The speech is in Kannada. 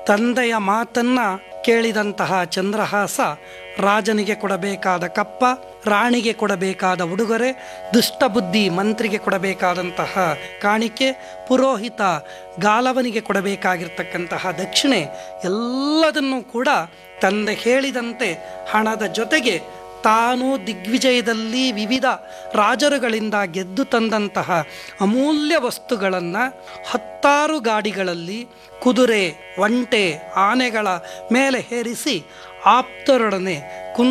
ತಂದೆಯ ಮಾತನ್ನ ಕೇಳಿದಂತಹ ಚಂದ್ರಹಾಸ ರಾಜನಿಗೆ ಕೊಡಬೇಕಾದ ಕಪ್ಪ ರಾಣಿಗೆ ಕೊಡಬೇಕಾದ ಉಡುಗೊರೆ ದುಷ್ಟಬುದ್ಧಿ ಮಂತ್ರಿಗೆ ಕೊಡಬೇಕಾದಂತಹ ಕಾಣಿಕೆ ಪುರೋಹಿತ ಗಾಲವನಿಗೆ ಕೊಡಬೇಕಾಗಿರ್ತಕ್ಕಂತಹ ದಕ್ಷಿಣೆ ಎಲ್ಲದನ್ನೂ ಕೂಡ ತಂದೆ ಹೇಳಿದಂತೆ ಹಣದ ಜೊತೆಗೆ ತಾನು ದಿಗ್ವಿಜಯದಲ್ಲಿ ವಿವಿಧ ರಾಜರುಗಳಿಂದ ಗೆದ್ದು ತಂದಂತಹ ಅಮೂಲ್ಯ ವಸ್ತುಗಳನ್ನು ಹತ್ತಾರು ಗಾಡಿಗಳಲ್ಲಿ ಕುದುರೆ ಒಂಟೆ ಆನೆಗಳ ಮೇಲೆ ಹೇರಿಸಿ ಆಪ್ತರೊಡನೆ